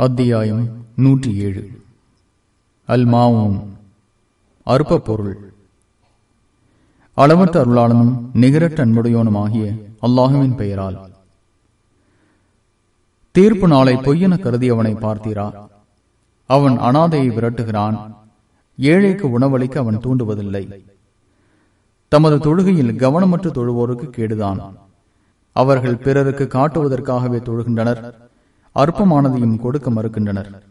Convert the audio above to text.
அத்தியாயம் நூற்றி ஏழு அல் மாவும் அற்ப பொருள் அளவற்ற அருளாளனும் நிகரற்ற அன்புடையோனுமாகிய அல்லாஹுவின் பெயரால் தீர்ப்பு நாளை பொய்யென கருதி அவனை பார்த்தீரா அவன் அனாதையை விரட்டுகிறான் ஏழைக்கு உணவளிக்க அவன் தூண்டுவதில்லை தமது தொழுகையில் கவனமற்று தொழுவோருக்கு கேடுதான் அவர்கள் பிறருக்கு காட்டுவதற்காகவே தொழுகின்றனர் அற்பமானதையும் கொடுக்க மறுக்கின்றனர்